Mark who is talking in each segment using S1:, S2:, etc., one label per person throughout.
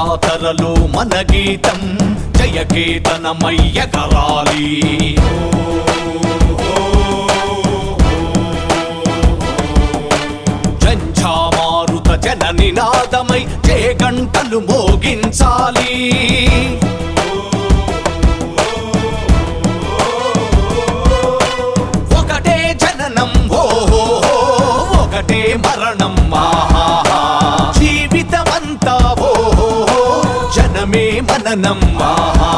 S1: జాతరలో మన గీతం జయకేతనమయ్య కరాలి జంఝామారుత జన నినాదమై జే గంటలు మోగించాలి ఒకటే జననం ఓ ఒకటే మరణం ఆహా జీవితమంతా ఓ జనమే మననం ఆహా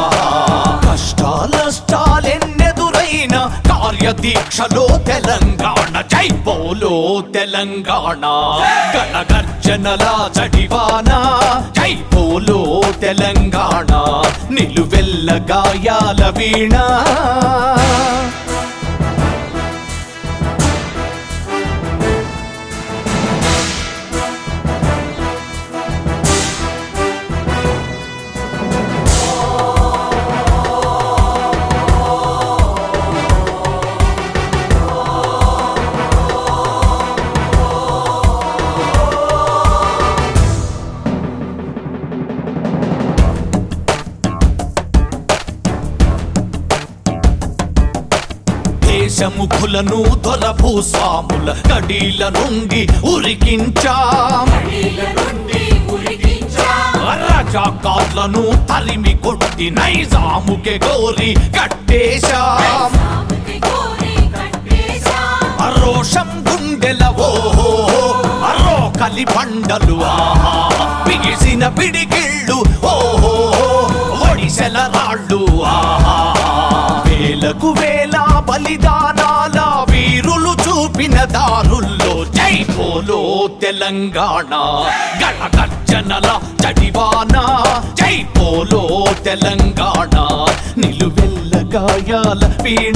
S1: కష్టాలష్టాలెన్నెదురైన కార్యదీక్షలో తెలంగాణ జై పోలో తెలంగాణ గణగర్జనల జడివాన జై పోలో తెలంగాణ నిలువెల్ల గాయాల వీణ దేశముఖులను దొర భూస్వాముల కడీల నుండి ఉరికించాం రజాకాట్లను తరిమి కొట్టి నైజాముకే గోరి కట్టేశాం రోషం గుండెల ఓహో అరో కలి బండలు ఆహా బిగిసిన పిడికిళ్ళు ఓహో ఒడిసెల రాళ్ళు ఆహా వేలకు వేల బలిదానాల వీరులు చూపిన దారుల్లో జై పోలో తెలంగాణ గణగర్జనల జడివాన జై పోలో తెలంగాణ నిలువెల్ల గాయాల వీణ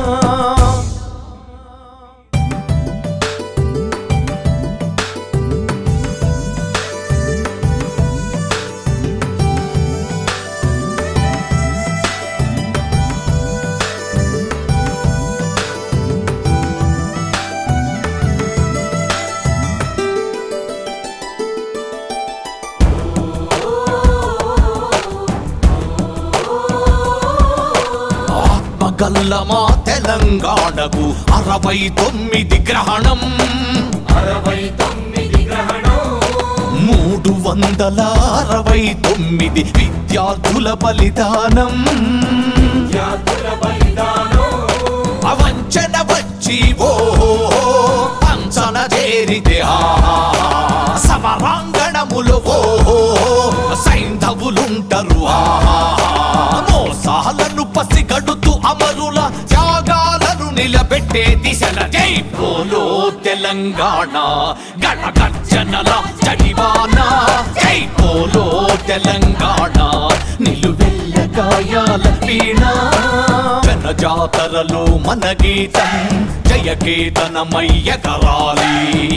S1: ఆత్మగల్లమా తెలంగాణకు అరవై తొమ్మిది గ్రహణం
S2: అరవై తొమ్మిది గ్రహణం
S1: మూడు వందల అరవై తొమ్మిది విద్యార్థుల బలిదానం
S2: జాతుల బలిదానం
S1: అవంచన వచ్చి ఓ పంచన చేరితే ఆహా సమరాంగణములు ఓ సైంధవులుంటరు ఆహా మోసాలను పసిగడుతూ అమరుల త్యాగాలను నిలబెట్టే దిశల జై పోలో తెలంగాణ గణగర్జనల జడివాన జై పోలో తెలంగాణ నిలువెల్ల గాయాల వీణ జన జాతరలో మన గీతం జయకేతనమయ్య కరాలి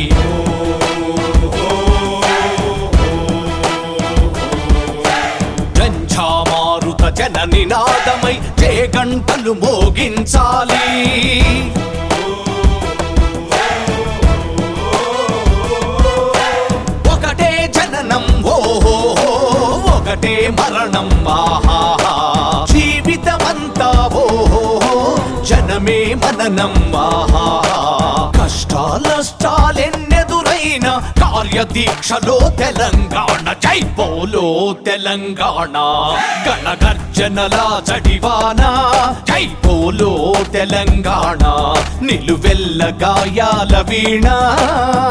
S1: జంఝామారుత జన నినాదమై జే గంటలు మోగించాలి ఒకటే జననం ఓహో ఒకటే మరణం ఆహా జీవితమంతా ఓహో జనమే మననం ఆహా కష్టాలష్టాలెన్నెదురైన కార్యదీక్షలో తెలంగాణ జై పోలో తెలంగాణ గణగర్జనల జడివాన జై పోలో తెలంగాణ నిలువెల్ల గాయాల వీణ